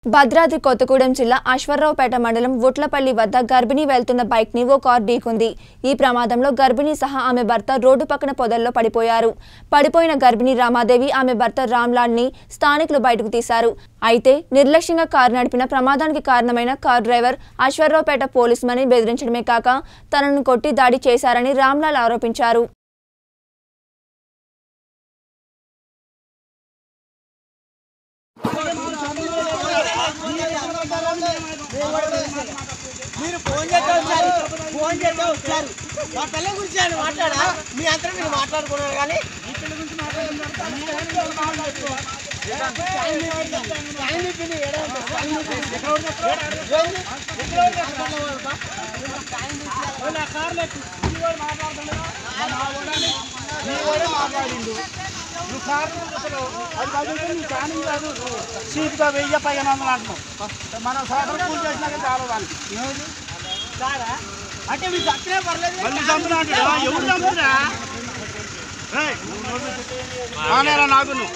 భద్రాద్రి కొత్తగూడెం జిల్లా అశ్వరావుపేట మండలం ఉట్లపల్లి వద్ద గర్భిణి వెళ్తున్న బైక్ ని ఓ కార్ ఢీకొంది ఈ ప్రమాదంలో గర్భిణి సహా ఆమె భర్త రోడ్డు పక్కన పొదల్లో పడిపోయారు పడిపోయిన గర్భిణి రామాదేవి ఆమె భర్త రామ్లాల్ ని స్థానికులు బయటకు తీశారు అయితే నిర్లక్ష్యంగా కారు నడిపిన ప్రమాదానికి కారణమైన కార్ డ్రైవర్ అశ్వరావుపేట పోలీసుమని బెదిరించడమే కాక తనను కొట్టి దాడి చేశారని రామ్లాల్ ఆరోపించారు మీరు ఫోన్ చేస్తే వచ్చారు ఫోన్ చేస్తే వచ్చారు మా పిల్లల గురించి ఆయన మాట్లాడా మీ అంతా మీరు మాట్లాడుకున్నారు కానీ టైం ఇప్పింది, ఏడా ఉంది? టైం ఇప్పింది. ఏంది? సీట్గా వెయ్యి పైన వందలు అంటున్నాం మనం సోదరు పూజ చేసినాక చాలా దానికి కాదా? అంటే మీరు చచ్చినా పర్లేదు మళ్ళీ చంపుతా అంటాడా? ఎవరు చంపుతురా ఏయ్, నువ్వు నోరు ఆనేరా నాకు నువ్వు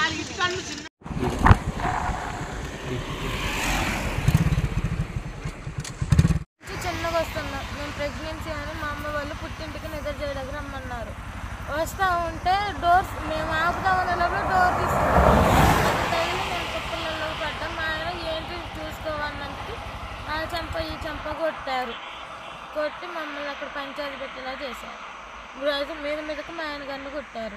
నుంచి చిన్నగా వస్తున్నా మేము ప్రెగ్నెన్సీ అని మా అమ్మ వాళ్ళు పుట్టింటికి నిద్ర చేయడానికి రమ్మన్నారు వస్తూ ఉంటే డోర్స్ మేము ఆపుదామనే లోపల డోర్ తీసుకున్నాం అది తగిలి మేము కుప్పలలో పడ్డాం మా ఆయన ఏంటి చూసుకోవాలంటే ఆ చెంప ఈ చెంప కొట్టారు కొట్టి మమ్మల్ని అక్కడ పంచాయతీ పెట్టేలా చేశారు రోజు మీద మీదకి మా ఆయన గన్ను కొట్టారు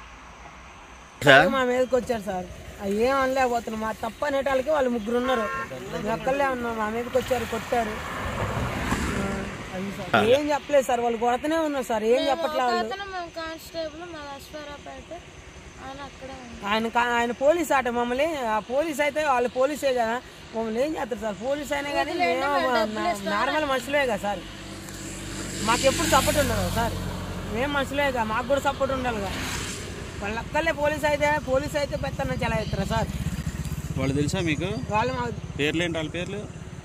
మా మీదకి వచ్చారు సార్ అవి ఏం అనలేకపోతున్నాం మా తప్ప అనేటాలకి వాళ్ళు ముగ్గురు ఉన్నారు ఒక్కళ్ళే ఉన్నాం మా మీదకి వచ్చారు కొట్టారు ఆ, అది సార్. ఏం చెప్పలేదు సార్ వాళ్ళు కొడతనే ఉన్నారు సార్ ఏం చెప్పట్లే వాళ్ళు అతను మేము కానిస్టేబుల్ మా అశ్వరాపేట ఆయన అక్కడే ఉన్నారు ఆయన కా- ఆయన పోలీస్ ఆట మమ్మల్ని ఆ పోలీస్ అయితే వాళ్ళు పోలీసే కదా మమ్మల్ని ఏం చేస్తారు సార్ పోలీస్ అయినా కానీ మేము నార్మల్ మనుషులే కదా సార్ మాకు ఎప్పుడు సపోర్ట్ ఉండదు కదా సార్ మేము మనుషులే కదా మాకు కూడా సపోర్ట్ ఉండాలి కదా వాళ్ళ అక్కలే పోలీస్ అయితే పోలీస్ అయితే పెత్తనం చాలా ఇస్తారా సార్ వాళ్ళు తెలుసా మీకు వాళ్ళు మాకు పేర్లు ఏంటి వాళ్ళ పేర్లు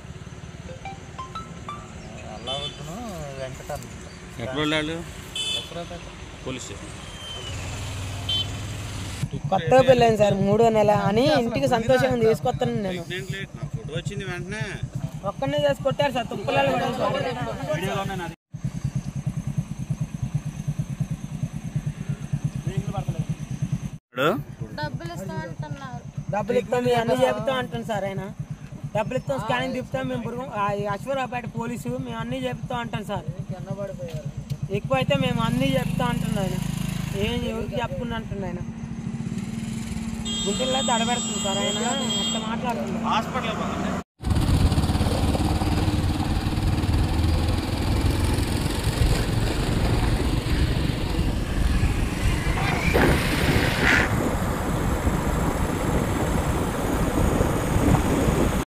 ఎక్కడ వాళ్ళు పోలీస్ స్టేషన్ కొత్తగా పెళ్ళాను సార్ మూడో నెల అని ఇంటికి సంతోషంగా తీసుకొస్తాను నేను ప్రెగ్నెంట్ లేట్ నా ఫోటో వచ్చింది వెంటనే ఒక్కనే చేసి కొట్టారు సార్ తుప్పలలో కొట్టారు సార్. వీడియోలోనే నాది డబ్బులు ఇస్తామంటున్నారు డబ్బులు ఇస్తాం మేము అన్ని చెబుతాం అంటాను సార్ ఆయన డబ్బులు ఇస్తాం స్కానింగ్ తిప్పుతాం మేము పురుగు అశ్వరాపేట పోలీసు మేము అన్ని చెప్తాం అంటాం సార్ ఎక్కువ అయితే మేము అన్ని చెప్తాం అంటున్నాం ఆయన ఏం ఎవరికి చెప్పుకున్నా అంటున్నా ఆయన గుంటల్లో దడబెడుతుంది సార్ ఆయన అట్లా మాట్లాడుతున్నాం హాస్పిటల్